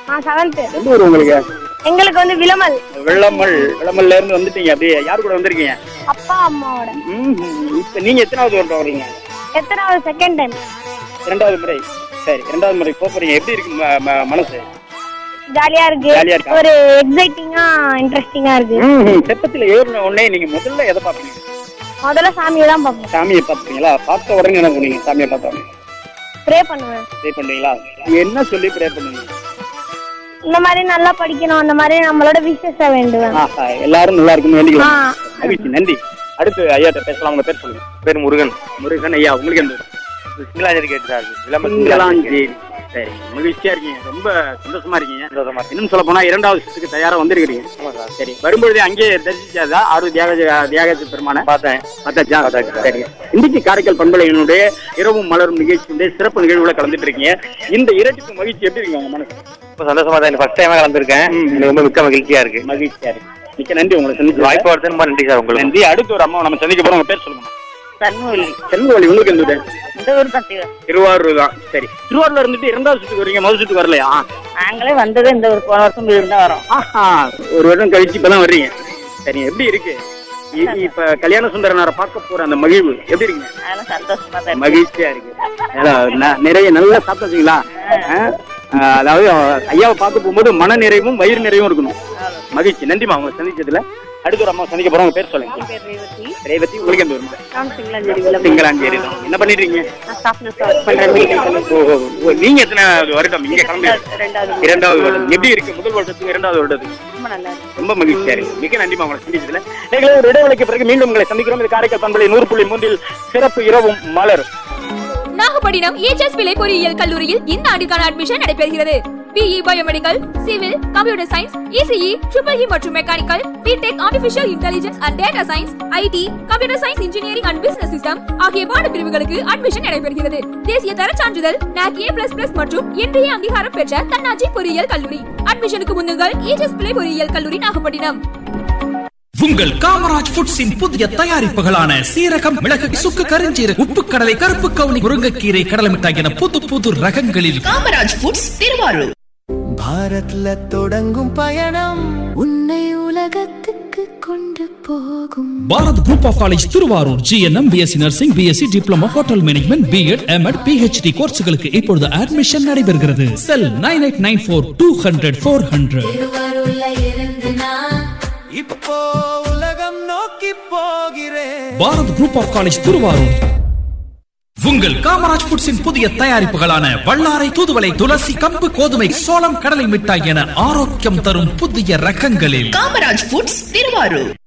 நான் செவன்த்து எந்த ஊர் உங்களுக்கு எங்களுக்கு வந்து விளமல் வெள்ளமல் வெள்ளமல்ல இருந்து வந்துட்டீங்க அப்படியே யார் கூட வந்திருக்கீங்க அப்பா அம்மாவோட ம் இப்போ நீங்க எத்தனாவது வருடம் வர்றீங்க எத்தனாவது செகண்ட் டைம் இரண்டாவது முறை சரி இரண்டாவது முறை போக போறீங்க எப்படி இருக்கு ம- ம- மனசு ஜாலியா இருக்கு ஜாலியா இருக்கா? ஒரு எக்ஸைட்டிங்கா இன்ட்ரெஸ்டிங்கா இருக்கு ம் தெப்பத்தில் ஏறின உடனே நீங்க முதல்ல எதை பார்ப்பீங்க முதல்ல சாமியை தான் பார்ப்போம் சாமியை பார்ப்பீங்களா பார்த்த உடனே என்ன பண்ணுவீங்க சாமியை பார்த்தோம் ப்ரே பண்ணுவேன் ப்ரே பண்ணுவீங்களா நீங்க என்ன சொல்லி ப்ரே பண்ணுவீங்க இந்த மாதிரி நல்லா படிக்கணும் அந்த மாதிரி நம்மளோட விஷஸ வேண்டுவேன் ஆஹா எல்லாரும் நல்லா இருக்குன்னு வேண்டிக்கலாம் ஆ. மகிழ்ச்சி நன்றி அடுத்து ஐயாட்ட பேசலாம் உங்க பேர் சொல்லுங்க பேர் முருகன் முருகன் ஐயா உங்களுக்கு எந்த ஊர்? சிங்களாஞ்சேரி கேட்டு சார் விளம்பரம் சிங்களாஞ்சேரி சரி மகிழ்ச்சியா இருக்கீங்க ரொம்ப சந்தோஷமா இருக்கீங்க சந்தோஷமா இன்னும் சொல்ல போனா இரண்டாவது சுத்துக்கு தயாரா வந்திருக்கிறீங்க ஆமா சார் சரி வரும்பொழுது அங்கேயே தரிசிச்சாதா ஆறு தியாக தியாக பெருமான பார்த்தேன் பார்த்தாச்சா பார்த்தாச்சு சார். சரி இன்னைக்கு காரைக்கால் பண்பலையினுடைய இரவும் மலரும் நிகழ்ச்சியுடைய சிறப்பு நிகழ்வுல கலந்துட்டு இருக்கீங்க இந்த இரட்டுக்கு மகிழ்ச்சி எப்படி இருக்கு உங்க மனசு ரொம்ப சந்தோஷமா தான் ஃபர்ஸ்ட் டைமா கலந்துருக்கேன் ம். எனக்கு ரொம்ப மிக்க மகிழ்ச்சியா இருக்கு மகிழ்ச்சியா இருக்கு மிக்க நன்றி உங்களை சந்திச்சு வாய்ப்பு வருது ரொம்ப நன்றி சார் உங்களுக்கு நன்றி அடுத்து ஒரு அம்மா நம்ம சந்திக்க போறோம் உங்க பேர் சொல்லுங்க சண்முகி செல்வவழி உங்களுக்கு எந்த ஊரு? இந்த ஊர் தான் சிவா. திருவாரூர் தான் சரி திருவாரூர்ல இருந்துட்டு இரண்டாவது சுத்துக்கு வரீங்க முதல் சுத்துக்கு வரலையா நாங்களே வந்தது இந்த ஒரு போன வருஷம் வீடு தான் வரோம் ஆஹா ஒரு வருடம் கழிச்சு இப்பதான் வர்றீங்க சரி எப்படி இருக்கு இ- இப்ப கல்யாண சுந்தரனாரை பார்க்க போற அந்த மகிழ்வு எப்படி இருக்குங்க அதெல்லாம் சந்தோஷமா தான் இருக்கு. மகிழ்ச்சியா இருக்கு அதான் ந- நிறைய நல்லா சாப்பிட்டீங்களா அதாவது ஐயாவை பார்க்க போகும்போது மன நிறைவும் வயிறு நிறைவும் இருக்கணும் மகிழ்ச்சி நன்றிமா உங்களை சந்திச்சதுல அடுத்த ஒரு அம்மா சந்திக்க போறோம் உங்க பேர் சொல்லுங்க என் பேர் ரேவதி. ரேவதி உங்களுக்கு எந்த ஊர் நான் சிங்களாஞ்சேரி விளம்பரம். திங்களாஞ்சேரி தான் என்ன பண்ணிட்டு இருக்கீங்க நான் softness work பண்றேன் medical ஓ, ஓ, ஓ, நீங்க எத்தனை வருடம் இங்க கிளம்பி ரெண்டாவது இரண்டாவது வருடம் எப்படி இருக்கு முதல் வருடத்துக்கு இரண்டாவது வருடத்துக்கு ரொம்ப நல்லா இருக்கு ரொம்ப மகிழ்ச்சியா இருக்கு மிக நன்றி உங்களை சந்திச்சதுல நீங்களே ஒரு இடைவெளிக்கு பிறகு மீண்டும் உங்களை சந்திக்கிறோம் இது காரைக்கால் பண்பலை நூறு புள்ளி மூன்றில் சிறப்பு இரவும் மலர் நாகப்பட்டினம் ஏஜஸ் பிள்ளை பொறியியல் கல்லூரியில் இந்த ஆண்டிற்கான அட்மிஷன் நடைபெறுகிறது BE biomedical civil computer science ECE triple E மற்றும் mechanical BTech artificial intelligence and data science IT computer science engineering and business system ஆகிய பாட பிரிவுகளுக்கு அட்மிஷன் நடைபெறுகிறது தேசிய தர சான்றிதழ் NAC A++ மற்றும் இன்றைய அங்கீகாரம் பெற்ற தன்னாட்சி பொறியியல் கல்லூரி அட்மிஷனுக்கு முன்னுங்கள் ஏஜஸ் பிள்ளை பொறியியல் கல்லூரி நாகப்பட்டினம் உங்கள் காமராஜ் ஃபுட்ஸின் புதிய தயாரிப்புகளான சீரகம் மிளகு சுக்கு கருஞ்சீரக உப்பு கடலை கருப்பு கவுனி முருங்கைக்கீரை கடலை மிட்டாய் என புது புது ரகங்களில் காமராஜ் ஃபுட்ஸ் திருவாரூர் பாரத்ல தொடங்கும் பயணம் உன்னை உலகத்துக்கு கொண்டு போகும் Bharat group of college Tiruvarur GNM BSc nursing BSc diploma hotel management BEd MEd PhD கோர்ஸுகளுக்கு இப்பொழுது அட்மிஷன் நடைபெறுகிறது cell nine eight nine four two hundred four hundred திருவாரூர்ல இருந்து நான் இப்போ உலகம் நோக்கி போகிறேன் Bharat group of college Tiruvarur உங்கள் காமராஜ் ஃபுட்ஸின் புதிய தயாரிப்புகளான வல்லாரை தூதுவளை துளசி கம்பு கோதுமை சோளம் கடலை மிட்டாய் என ஆரோக்கியம் தரும் புதிய ரகங்களில் காமராஜ் ஃபுட்ஸ் திருவாரூர்